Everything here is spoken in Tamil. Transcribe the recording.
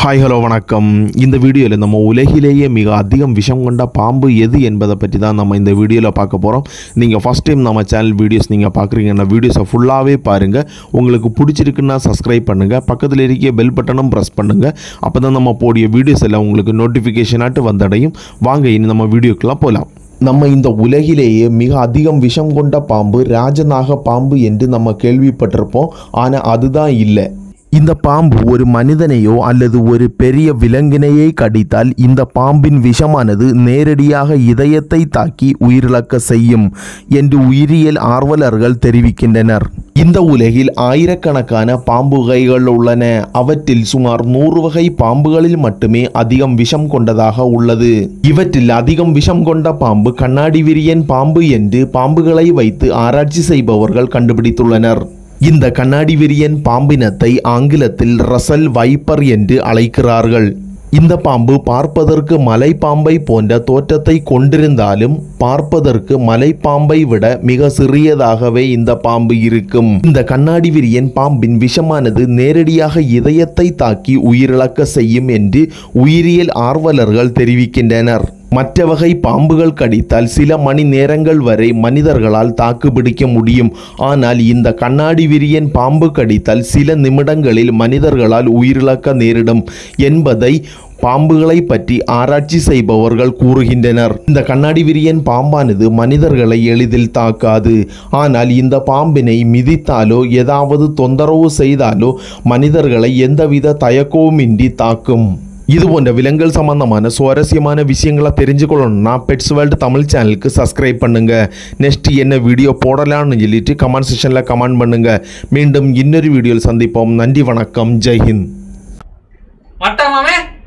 ஹாய் ஹலோ வணக்கம் இந்த வீடியோவில் நம்ம உலகிலேயே மிக அதிகம் விஷம் கொண்ட பாம்பு எது என்பதை பற்றி தான் நம்ம இந்த வீடியோவில் பார்க்க போகிறோம் நீங்கள் ஃபஸ்ட் டைம் நம்ம சேனல் வீடியோஸ் நீங்கள் பார்க்குறீங்கன்னா வீடியோஸை ஃபுல்லாகவே பாருங்கள் உங்களுக்கு பிடிச்சிருக்குன்னா சப்ஸ்கிரைப் பண்ணுங்கள் பக்கத்தில் இருக்க பெல் பட்டனும் ப்ரெஸ் பண்ணுங்கள் அப்போ தான் நம்ம போடிய வீடியோஸ் எல்லாம் உங்களுக்கு நோட்டிஃபிகேஷனாட்டு வந்தடையும் வாங்க இனி நம்ம வீடியோக்கெல்லாம் போகலாம் நம்ம இந்த உலகிலேயே மிக அதிகம் விஷம் கொண்ட பாம்பு ராஜநாக பாம்பு என்று நம்ம கேள்விப்பட்டிருப்போம் ஆனால் அதுதான் இல்லை இந்த பாம்பு ஒரு மனிதனையோ அல்லது ஒரு பெரிய விலங்கினையை கடித்தால் இந்த பாம்பின் விஷமானது நேரடியாக இதயத்தை தாக்கி உயிரிழக்க செய்யும் என்று உயிரியல் ஆர்வலர்கள் தெரிவிக்கின்றனர் இந்த உலகில் ஆயிரக்கணக்கான பாம்பு வகைகள் உள்ளன அவற்றில் சுமார் நூறு வகை பாம்புகளில் மட்டுமே அதிகம் விஷம் கொண்டதாக உள்ளது இவற்றில் அதிகம் விஷம் கொண்ட பாம்பு கண்ணாடி விரியன் பாம்பு என்று பாம்புகளை வைத்து ஆராய்ச்சி செய்பவர்கள் கண்டுபிடித்துள்ளனர் இந்த கண்ணாடி விரியன் பாம்பினத்தை ஆங்கிலத்தில் ரசல் வைப்பர் என்று அழைக்கிறார்கள் இந்த பாம்பு பார்ப்பதற்கு மலைப்பாம்பை போன்ற தோற்றத்தை கொண்டிருந்தாலும் பார்ப்பதற்கு மலைப்பாம்பை விட மிக சிறியதாகவே இந்த பாம்பு இருக்கும் இந்த கண்ணாடி விரியன் பாம்பின் விஷமானது நேரடியாக இதயத்தை தாக்கி உயிரிழக்க செய்யும் என்று உயிரியல் ஆர்வலர்கள் தெரிவிக்கின்றனர் மற்ற வகை பாம்புகள் கடித்தால் சில மணி நேரங்கள் வரை மனிதர்களால் தாக்குப்பிடிக்க முடியும் ஆனால் இந்த கண்ணாடி விரியன் பாம்பு கடித்தால் சில நிமிடங்களில் மனிதர்களால் உயிரிழக்க நேரிடும் என்பதை பாம்புகளை பற்றி ஆராய்ச்சி செய்பவர்கள் கூறுகின்றனர் இந்த கண்ணாடி விரியன் பாம்பானது மனிதர்களை எளிதில் தாக்காது ஆனால் இந்த பாம்பினை மிதித்தாலோ ஏதாவது தொந்தரவு செய்தாலோ மனிதர்களை எந்தவித தயக்கவுமின்றி தாக்கும் இது போன்ற விலங்குகள் சம்பந்தமான சுவாரஸ்யமான விஷயங்களை தெரிஞ்சுக்கணும்னா பெட்ஸ் வேர்ல்டு தமிழ் சேனலுக்கு சப்ஸ்கிரைப் பண்ணுங்க நெக்ஸ்ட் என்ன வீடியோ போடலாம்னு சொல்லிட்டு கமெண்ட் செக்ஷனில் கமெண்ட் பண்ணுங்க மீண்டும் இன்னொரு வீடியோவில் சந்திப்போம் நன்றி வணக்கம் ஜெய்ஹிந்த் மட்டமாமே